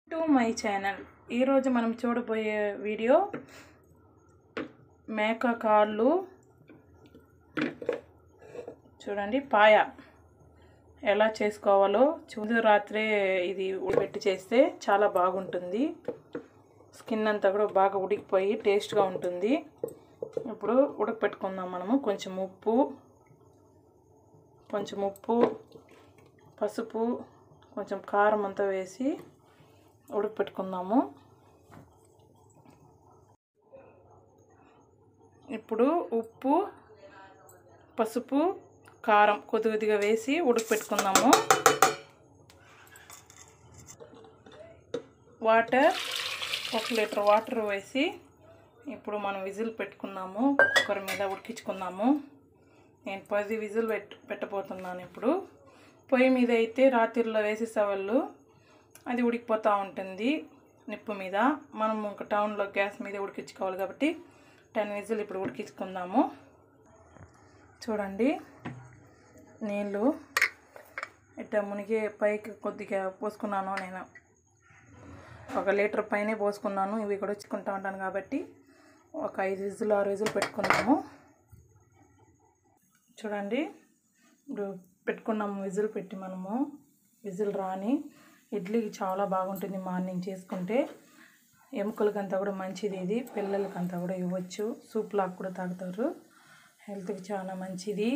to my channel ఈరోజు మనం చూడబోయే వీడియో మేక కాళ్ళు చూడండి పాయ ఎలా చేసుకోవాలో చూడు రాత్రే ఇది ఉడబెట్టి చేస్తే చాలా బాగుంటుంది స్కిన్ అంతా కూడా బాగా ఉడికిపోయి టేస్ట్గా ఉంటుంది ఇప్పుడు ఉడకపెట్టుకుందాం మనము కొంచెం ఉప్పు కొంచెం ఉప్పు పసుపు కొంచెం కారం అంతా వేసి ఉడకపెట్టుకుందాము ఇప్పుడు ఉప్పు పసుపు కారం కొద్ది కొద్దిగా వేసి ఉడకపెట్టుకుందాము వాటర్ ఒక లీటర్ వాటర్ వేసి ఇప్పుడు మనం విజిల్ పెట్టుకుందాము కుక్కర్ మీద ఉడికించుకుందాము నేను పది విజిల్ పెట్ పెట్టబోతున్నాను ఇప్పుడు పొయ్యి మీద అయితే రాత్రిలో వేసేసేవాళ్ళు అది ఉడికిపోతూ ఉంటుంది నిప్పు మీద మనం ఒక టౌన్లో గ్యాస్ మీద ఉడికించుకోవాలి కాబట్టి టెన్ విజిల్ ఇప్పుడు ఉడికించుకుందాము చూడండి నీళ్ళు ఇట్లా మునిగే పైకి కొద్దిగా పోసుకున్నాను నేను ఒక లీటర్ పైనే పోసుకున్నాను ఇవి కూడా వచ్చుకుంటూ ఉంటాను కాబట్టి ఒక ఐదు విజులు ఆరు విజులు పెట్టుకున్నాము చూడండి ఇప్పుడు పెట్టుకున్నాము విజిల్ పెట్టి మనము విజిల్ రాని ఇడ్లీకి చాలా బాగుంటుంది మార్నింగ్ చేసుకుంటే ఎముకలకంతా కూడా మంచిది ఇది పిల్లలకంతా కూడా ఇవ్వచ్చు సూప్ లాగా కూడా తాగుతారు హెల్త్కి చాలా మంచిది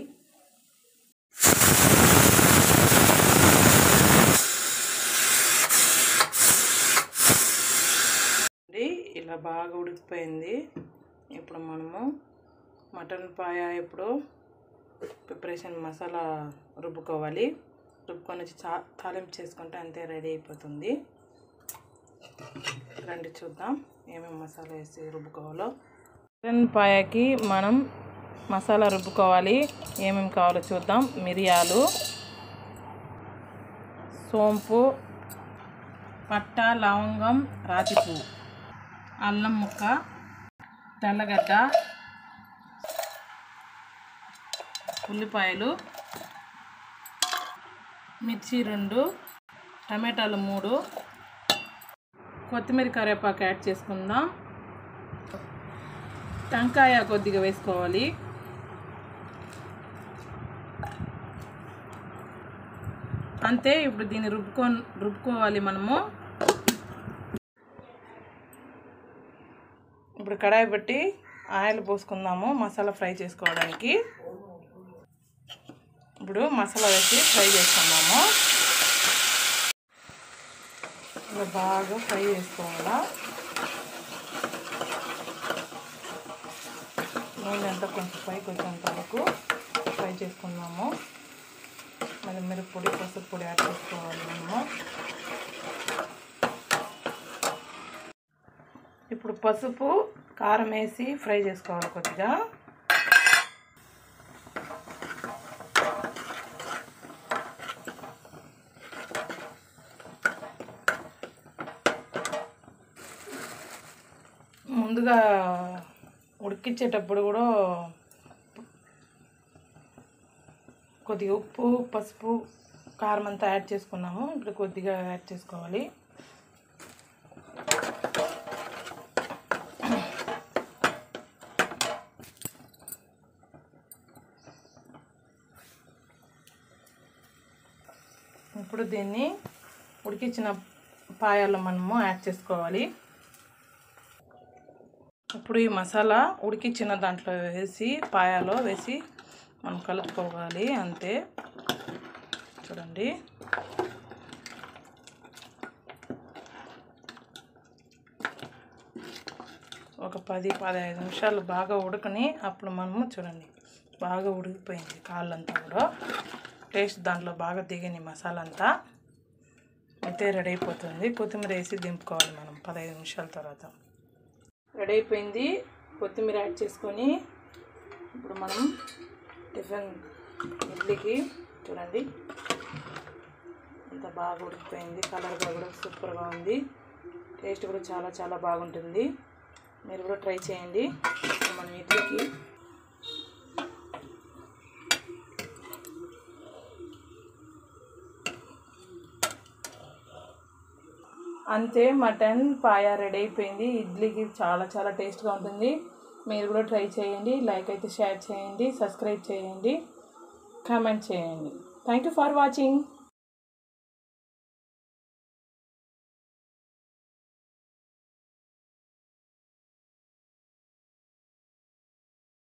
ఇలా బాగా ఉడికిపోయింది ఇప్పుడు మనము మటన్ పాయ ఇప్పుడు ప్రిపరేషన్ మసాలా రుబ్బుకోవాలి రుబ్బుకొని వచ్చి చా తాలింపు చేసుకుంటే అంతే రెడీ అయిపోతుంది రండి చూద్దాం ఏమేమి మసాలా వేసి రుబ్బుకోవాలో మటన్ పాయకి మనం మసాలా రుబ్బుకోవాలి ఏమేమి కావాలో చూద్దాం మిరియాలు సోంపు పట్ట లవంగం రాతి పువ్వు అల్లం ముక్క తెల్లగడ్డ ఉల్లిపాయలు మిర్చి రెండు టమాటాలు మూడు కొత్తిమీర కరివేపాకు యాడ్ చేసుకుందాం టెంకాయ కొద్దిగా వేసుకోవాలి అంతే ఇప్పుడు దీన్ని రుబ్బుకో రుబ్బుకోవాలి మనము ఇప్పుడు కడాయి పెట్టి ఆయిల్ పోసుకుందాము మసాలా ఫ్రై చేసుకోవడానికి ఇప్పుడు మసాలా వేసి ఫ్రై చేసుకుందాము ఇలా బాగా ఫ్రై చేసుకోవాలా నూనె అంతా కొంచెం పైకి వచ్చేంత వరకు ఫ్రై చేసుకుందాము మళ్ళీ మిరప్పొడి పసుపు పొడి యాడ్ చేసుకోవాలి మనము ఇప్పుడు పసుపు కారం వేసి ఫ్రై చేసుకోవాలి కొద్దిగా ముందుగా ఉడికించేటప్పుడు కూడా కొద్దిగా ఉప్పు పసుపు కారం అంతా యాడ్ చేసుకున్నాము ఇప్పుడు కొద్దిగా యాడ్ చేసుకోవాలి ఇప్పుడు దీన్ని ఉడికించిన పాయాలు మనము యాడ్ చేసుకోవాలి ఇప్పుడు ఈ మసాలా ఉడికించిన దాంట్లో వేసి పాయాలో వేసి మనం కలుపుకోవాలి అంతే చూడండి ఒక పది పదహైదు నిమిషాలు బాగా ఉడకని అప్పుడు మనము చూడండి బాగా ఉడికిపోయింది కాళ్ళంతా కూడా టేస్ట్ దాంట్లో బాగా దిగని మసాలా అంతా అయితే రెడీ అయిపోతుంది కొత్తిమీర వేసి దింపుకోవాలి మనం పదహైదు నిమిషాల తర్వాత రెడీ అయిపోయింది కొత్తిమీర యాడ్ చేసుకొని ఇప్పుడు మనం టిఫిన్ ఇడ్లీకి చూడండి అంత బాగా ఉడికిపోయింది కలర్గా కూడా సూపర్గా ఉంది టేస్ట్ కూడా చాలా చాలా బాగుంటుంది మీరు కూడా ట్రై చేయండి మనం ఇడ్లీకి అంతే మటన్ పాయ రెడీ అయిపోయింది ఇడ్లీకి చాలా చాలా టేస్ట్గా ఉంటుంది మీరు కూడా ట్రై చేయండి లైక్ అయితే షేర్ చేయండి సబ్స్క్రైబ్ చేయండి కామెంట్ చేయండి థ్యాంక్ యూ ఫర్ వాచింగ్